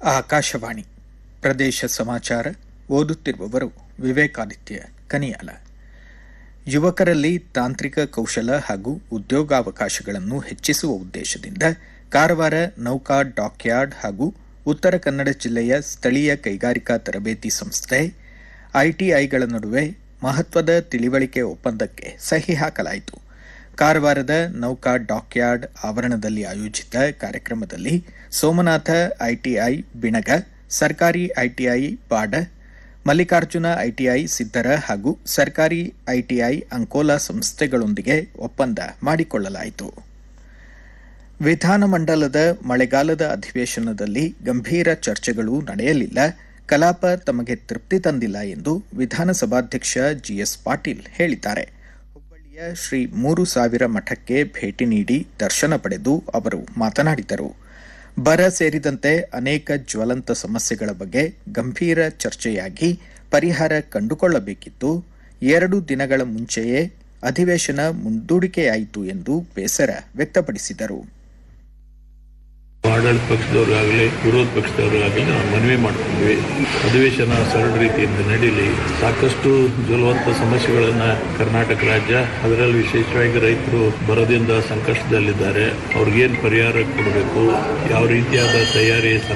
ಆಕಾಶವಾಣಿ ಪ್ರದೇಶ ಸಮಾಚಾರ ಓದುತ್ತಿರುವವರು ವಿವೇಕಾದಿತ್ಯ ಕನಿಯಾಲ ಯುವಕರಲ್ಲಿ ತಾಂತ್ರಿಕ ಕೌಶಲ ಹಾಗೂ ಉದ್ಯೋಗಾವಕಾಶಗಳನ್ನು ಹೆಚ್ಚಿಸುವ ಉದ್ದೇಶದಿಂದ ಕಾರವಾರ ನೌಕಾ ಡಾಕ್ಯಾರ್ಡ್ ಹಾಗೂ ಉತ್ತರ ಕನ್ನಡ ಜಿಲ್ಲೆಯ ಸ್ಥಳೀಯ ಕೈಗಾರಿಕಾ ತರಬೇತಿ ಸಂಸ್ಥೆ ಐಟಿಐಗಳ ನಡುವೆ ಮಹತ್ವದ ತಿಳಿವಳಿಕೆ ಒಪ್ಪಂದಕ್ಕೆ ಸಹಿ ಹಾಕಲಾಯಿತು ಕಾರವಾರದ ನೌಕಾ ಡಾಕ್ಯಾರ್ಡ್ ಆವರಣದಲ್ಲಿ ಆಯೋಜಿತ ಕಾರ್ಯಕ್ರಮದಲ್ಲಿ ಸೋಮನಾಥ ಐಟಿಐ ಬಿಣಗ ಸರ್ಕಾರಿ ಐಟಿಐ ಬಾಡ ಮಲ್ಲಿಕಾರ್ಜುನ ಐಟಿಐ ಸಿದ್ದರ ಹಾಗೂ ಸರ್ಕಾರಿ ಐಟಿಐ ಅಂಕೋಲಾ ಸಂಸ್ಥೆಗಳೊಂದಿಗೆ ಒಪ್ಪಂದ ಮಾಡಿಕೊಳ್ಳಲಾಯಿತು ವಿಧಾನಮಂಡಲದ ಮಳೆಗಾಲದ ಅಧಿವೇಶನದಲ್ಲಿ ಗಂಭೀರ ಚರ್ಚೆಗಳು ನಡೆಯಲಿಲ್ಲ ಕಲಾಪ ತಮಗೆ ತೃಪ್ತಿ ತಂದಿಲ್ಲ ಎಂದು ವಿಧಾನಸಭಾಧ್ಯಕ್ಷ ಜಿಎಸ್ ಪಾಟೀಲ್ ಹೇಳಿದ್ದಾರೆ ಹುಬ್ಬಳ್ಳಿಯ ಶ್ರೀ ಮೂರು ಸಾವಿರ ಮಠಕ್ಕೆ ಭೇಟಿ ನೀಡಿ ದರ್ಶನ ಪಡೆದು ಅವರು ಮಾತನಾಡಿದರು ಬರ ಸೇರಿದಂತೆ ಅನೇಕ ಜ್ವಲಂತ ಸಮಸ್ಯೆಗಳ ಬಗ್ಗೆ ಗಂಭೀರ ಚರ್ಚೆಯಾಗಿ ಪರಿಹಾರ ಕಂಡುಕೊಳ್ಳಬೇಕಿತ್ತು ಎರಡು ದಿನಗಳ ಮುಂಚೆಯೇ ಅಧಿವೇಶನ ಮುಂದೂಡಿಕೆಯಾಯಿತು ಎಂದು ಬೇಸರ ವ್ಯಕ್ತಪಡಿಸಿದರು ಆಡಳಿತ ಪಕ್ಷದವರಾಗಲಿ ವಿರೋಧ ಪಕ್ಷದವರಾಗಲಿ ನಾವು ಮನವಿ ಮಾಡ್ಕೊಂಡ್ವಿ ಅಧಿವೇಶನ ಸರಳ ರೀತಿಯಿಂದ ನಡೀಲಿ ಸಾಕಷ್ಟು ಜ್ವಲವಂತ ಸಮಸ್ಯೆಗಳನ್ನ ಕರ್ನಾಟಕ ರಾಜ್ಯ ಅದರಲ್ಲಿ ವಿಶೇಷವಾಗಿ ರೈತರು ಬರದಿಂದ ಸಂಕಷ್ಟದಲ್ಲಿದ್ದಾರೆ ಅವ್ರಿಗೇನು ಪರಿಹಾರ ಕೊಡಬೇಕು ಯಾವ ರೀತಿಯಾದ ತಯಾರಿ